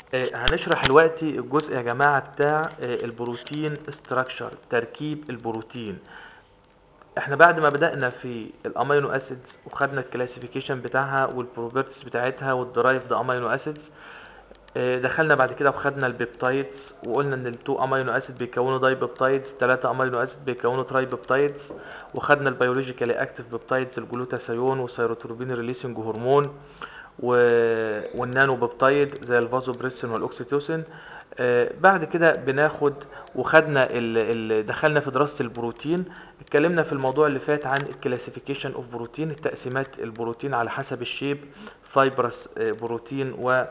آه، هنشرح دلوقتي الجزء يا جماعة بتاع آه، البروتين ستراكشر تركيب البروتين احنا بعد ما بدأنا في الامينو اسيدز وخدنا الكلاسيفيكيشن بتاعها والبروبرتيز بتاعتها والدرايفد امينو اسيدز دخلنا بعد كده وخدنا البيبتايدز وقلنا ان التو امينو اسيد بيكونوا داي بيبتايدز ثلاثة امينو اسيد بيكونوا تراي بيبتايدز وخدنا البيولوجيكالي اكتيف بيبتايدز الجلوتاثيون والسيروتروبين ريليسنج هرمون و... والنانو بيبتايد زي الفازوبريسين والاوكسيتوسين آه، بعد كده بناخد وخدنا ال... ال... دخلنا في دراسة البروتين اتكلمنا في الموضوع اللي فات عن الكلاسيفيكيشن اوف بروتين التقسيمات البروتين على حسب الشيب فايبرس بروتين و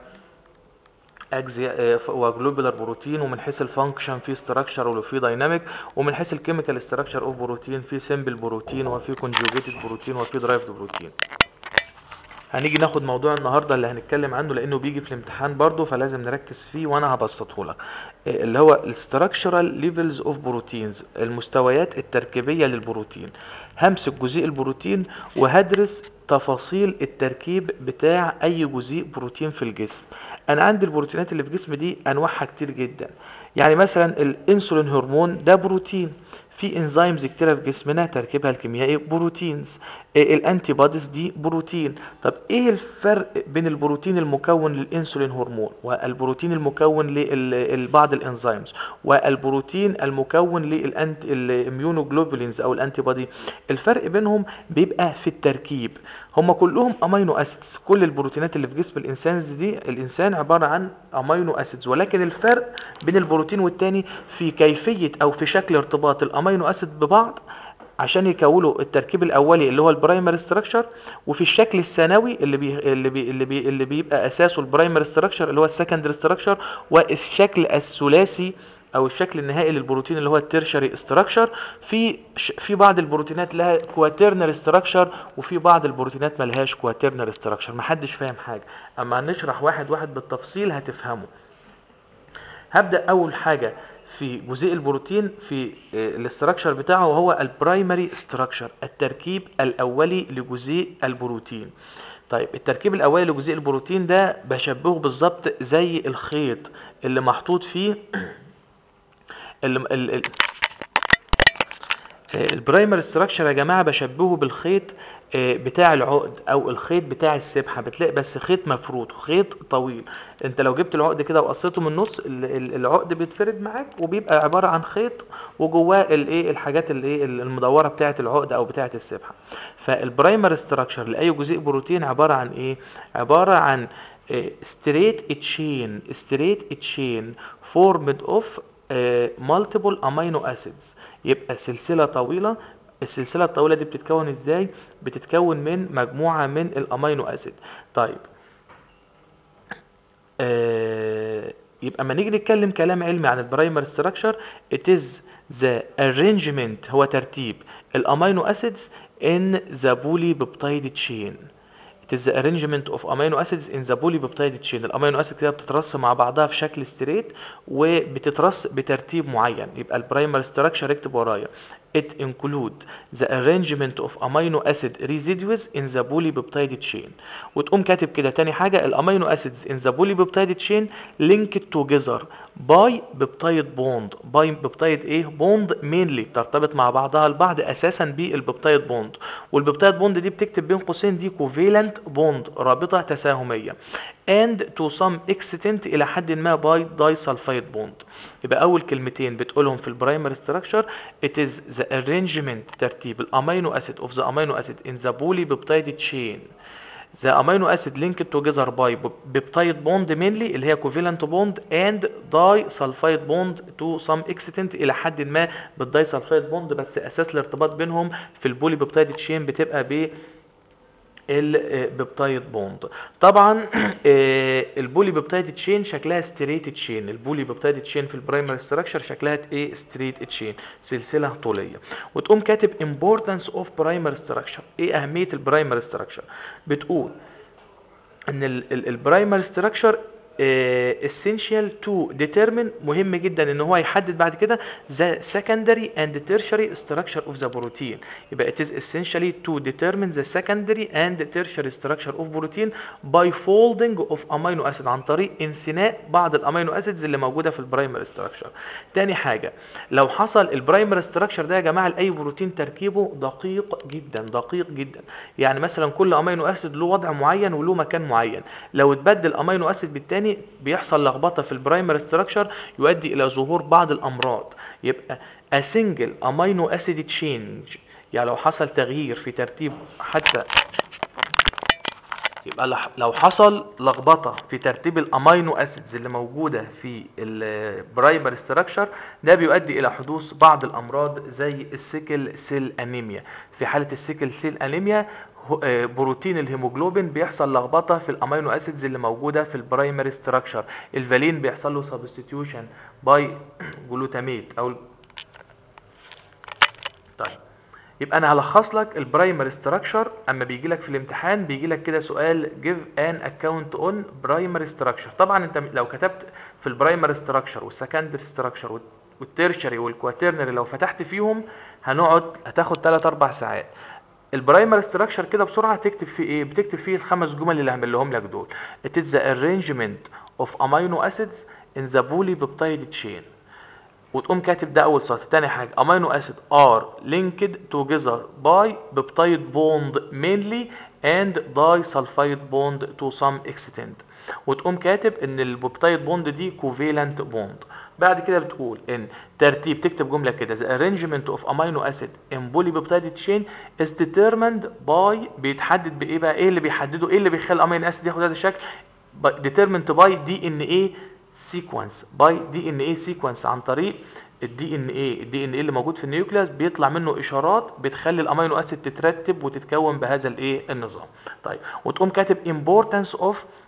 اجزاء وجلوبولار بروتين ومن حيث الفانكشن في ستراكشر وفي دايناميك ومن حيث الكيميكال ستراكشر اوف بروتين في سمبل بروتين وفي كونجوجيتد بروتين وفي درايفد بروتين هنيجي ناخد موضوع النهارده اللي هنتكلم عنه لانه بيجي في الامتحان برضه فلازم نركز فيه وانا هبسطه لك اللي هو الستراكشرال ليفلز اوف بروتينز المستويات التركيبيه للبروتين همسك جزيء البروتين وهدرس تفاصيل التركيب بتاع اي جزيء بروتين في الجسم انا عندي البروتينات اللي في جسمي دي انواعها كتير جدا يعني مثلا الانسولين هرمون ده بروتين في انزيمز كتيره في جسمنا تركيبها الكيميائي بروتينز الانتي بوديز دي بروتين طب ايه الفرق بين البروتين المكون للانسولين هرمون والبروتين المكون لبعض الانزيمز والبروتين المكون للاميونوجلوبولينز او الانتي بودي الفرق بينهم بيبقى في التركيب هم كلهم امينو اسيدز كل البروتينات اللي في جسم الانسان دي الانسان عباره عن امينو اسيدز ولكن الفرق بين البروتين والتاني في كيفيه او في شكل ارتباط الامينو اسيد ببعض عشان يكونوا التركيب الاولي اللي هو البرايمري ستراكشر وفي الشكل الثانوي اللي بي اللي بي اللي, بي اللي بيبقى اساسه البرايمري ستراكشر اللي هو السكندري ستراكشر والشكل الثلاثي او الشكل النهائي للبروتين اللي هو التيرشري ستراكشر في في بعض البروتينات لها كواترنري ستراكشر وفي بعض البروتينات ملهاش كواترنري ستراكشر محدش فاهم حاجه اما هنشرح واحد واحد بالتفصيل هتفهمه هبدا اول حاجه في جزيء البروتين في الاستراكشر بتاعه وهو البرايمري ستراكشر التركيب الاولي لجزيء البروتين طيب التركيب الاولي لجزيء البروتين ده بشبهه بالظبط زي الخيط اللي محطوط فيه البرايمري ستراكشر يا جماعه بشبهه بالخيط بتاع العقد او الخيط بتاع السبحه بتلاقي بس خيط مفروض خيط طويل انت لو جبت العقد كده وقصيته من النص العقد بيتفرد معاك وبيبقى عباره عن خيط وجواه الايه الحاجات الايه المدوره بتاعه العقد او بتاعه السبحه فالبرايمري ستراكشر لاي جزيء بروتين عباره عن ايه عباره عن ستريت تشين ستريت تشين فورمد اوف مالتيبل امينو اسيدز يبقى سلسله طويله السلسله الطويله دي بتتكون ازاي بتتكون من مجموعه من الامينو اسيد طيب آه يبقى اما نيجي نتكلم كلام علمي عن البرايمر ستراكشر it is the arrangement هو ترتيب الامينو اسيدز in the polypeptide chain it is the arrangement of amino acids in the polypeptide chain الامينو اسيد كده بتترص مع بعضها في شكل ستريت وبتترص بترتيب معين يبقى البرايمر ستراكشر اكتب ورايا it include the arrangement of amino acid residues in the polypeptide chain وتقوم كاتب كده تاني حاجة الامينو acids in the polypeptide chain linked together by peptide bond by peptide ايه bond mainly بترتبط مع بعضها البعض اساسا بالبيبتايد بوند والبيبتايد بوند دي بتكتب بين قوسين دي covalent bond رابطة تساهمية and to some extent الى حد ما by disulfide bond يبقى اول كلمتين بتقولهم في البرايمري ستراكشر it is the arrangement ترتيب الامينو اسيد of the amino acid in the polypeptide chain the amino acid linked together by peptide bond mainly اللي هي covalent bond and disulfide bond to some extent الى حد ما بالدايسلفايد بوند بس اساس الارتباط بينهم في البولي بيبتايد تشين بتبقى ب البيبتايد بوند طبعا البولي بيبتايد تشين شكلها ستريت تشين البولي بيبتايد تشين في البرايمري ستراكشر شكلها ايه ستريت تشين سلسله طوليه وتقوم كاتب importance اوف برايمري ستراكشر ايه اهميه البرايمري ستراكشر بتقول ان البرايمري ستراكشر essential to determine مهم جدا ان هو يحدد بعد كده the secondary and tertiary structure of the protein يبقى it is essentially to determine the secondary and tertiary structure of protein by folding of amino acid عن طريق انثناء بعض الامينو اسيدز اللي موجوده في البرايمري ستراكشر تاني حاجه لو حصل البرايمري ستراكشر ده يا جماعه لاي بروتين تركيبه دقيق جدا دقيق جدا يعني مثلا كل امينو اسيد له وضع معين وله مكان معين لو اتبدل امينو اسيد بالتاني بيحصل لخبطه في البرايمري ستراكشر يؤدي الى ظهور بعض الامراض يبقى a single amino acid change يعني لو حصل تغيير في ترتيب حتى يبقى لح- لو حصل لخبطه في ترتيب الامينو اسيدز اللي موجوده في البرايمري ستراكشر ده بيؤدي الى حدوث بعض الامراض زي السيكل سيل انيميا في حاله السيكل سيل انيميا هو- آه، بروتين الهيموجلوبين بيحصل لخبطه في الامينو اسيدز اللي موجوده في البرايمري ستراكشر الفالين بيحصل له سبستيتيوشن باي جلوتاميت او طيب يبقى انا هلخص لك البرايمري ستراكشر اما بيجي لك في الامتحان بيجي لك كده سؤال give an account on primary structure طبعا انت لو كتبت في البرايمري ستراكشر والسكندري ستراكشر والتيرشري والكواترنري لو فتحت فيهم هنقعد هتاخد 3 4 ساعات البرايمري ستراكشر كده بسرعه تكتب فيه ايه بتكتب فيه الخمس جمل اللي هعملهم لك دول it is the arrangement of amino acids in the polypeptide chain وتقوم كاتب ده اول سطر تاني حاجه امينو اسيد ار linked together by peptide bond mainly and disulfide bond to some extent وتقوم كاتب ان البيبتايد بوند دي كوفيلنت بوند بعد كده بتقول ان ترتيب تكتب جمله كده the arrangement of amino acid in polypeptide chain is determined by بيتحدد بايه بقى ايه اللي بيحدده ايه اللي بيخلي الامينو اسيد ياخد هذا الشكل by- determined by دي ان ايه سيكونس باي دي ان ايه سيكونس عن طريق الدي ان ايه الدي ان ايه اللي موجود في النيوكليوس بيطلع منه اشارات بتخلي الامينو اسيد تترتب وتتكون بهذا الايه النظام طيب وتقوم كاتب importance of